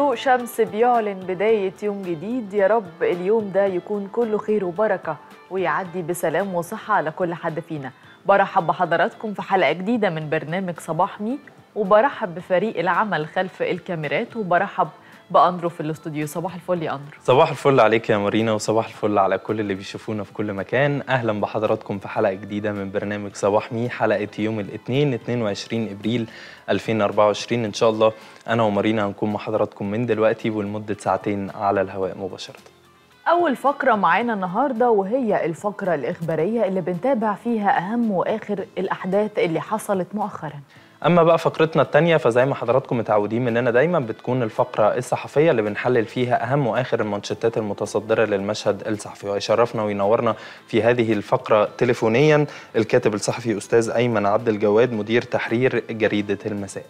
شروق شمس بيعلن بداية يوم جديد يا رب اليوم ده يكون كله خير وبركة ويعدي بسلام وصحة على كل حد فينا برحب بحضراتكم في حلقة جديدة من برنامج صباح مي وبرحب بفريق العمل خلف الكاميرات وبرحب بأندرو في الاستوديو صباح الفل يا أندرو صباح الفل عليك يا مارينا وصباح الفل على كل اللي بيشوفونا في كل مكان اهلا بحضراتكم في حلقه جديده من برنامج صباح مي حلقه يوم الاثنين 22 ابريل 2024 ان شاء الله انا ومارينا هنكون مع حضراتكم من دلوقتي ولمده ساعتين على الهواء مباشره أول فقرة معانا النهاردة وهي الفقرة الإخبارية اللي بنتابع فيها أهم وآخر الأحداث اللي حصلت مؤخراً اما بقى فقرتنا الثانيه فزي ما حضراتكم متعودين مننا دايما بتكون الفقره الصحفيه اللي بنحلل فيها اهم واخر المانشيتات المتصدره للمشهد الصحفي ويشرفنا وينورنا في هذه الفقره تليفونيا الكاتب الصحفي استاذ ايمن عبد الجواد مدير تحرير جريده المساء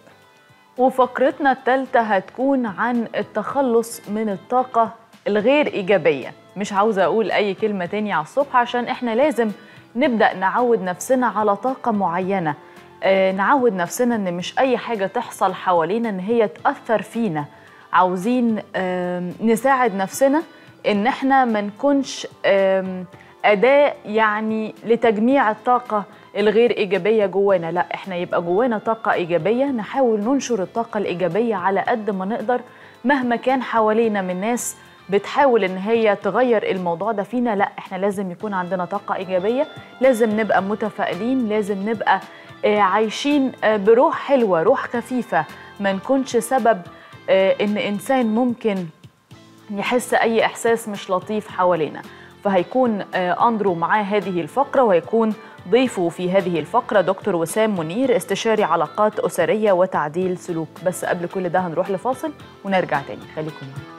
وفقرتنا الثالثة هتكون عن التخلص من الطاقة الغير إيجابية مش عاوزة أقول أي كلمة تانية على الصبح عشان إحنا لازم نبدأ نعود نفسنا على طاقة معينة آه نعود نفسنا إن مش أي حاجة تحصل حوالينا إن هي تأثر فينا عاوزين آه نساعد نفسنا إن إحنا ما نكونش آه أداة يعني لتجميع الطاقة الغير إيجابية جوانا لا إحنا يبقى جوانا طاقة إيجابية نحاول ننشر الطاقة الإيجابية على قد ما نقدر مهما كان حوالينا من ناس بتحاول ان هي تغير الموضوع ده فينا لا احنا لازم يكون عندنا طاقة ايجابية لازم نبقى متفائلين لازم نبقى آه عايشين آه بروح حلوة روح خفيفة ما نكونش سبب آه ان انسان ممكن يحس اي احساس مش لطيف حوالينا فهيكون اندرو معاه هذه الفقرة وهيكون ضيفه في هذه الفقرة دكتور وسام منير استشاري علاقات أسرية وتعديل سلوك بس قبل كل ده هنروح لفاصل ونرجع تاني خليكم معانا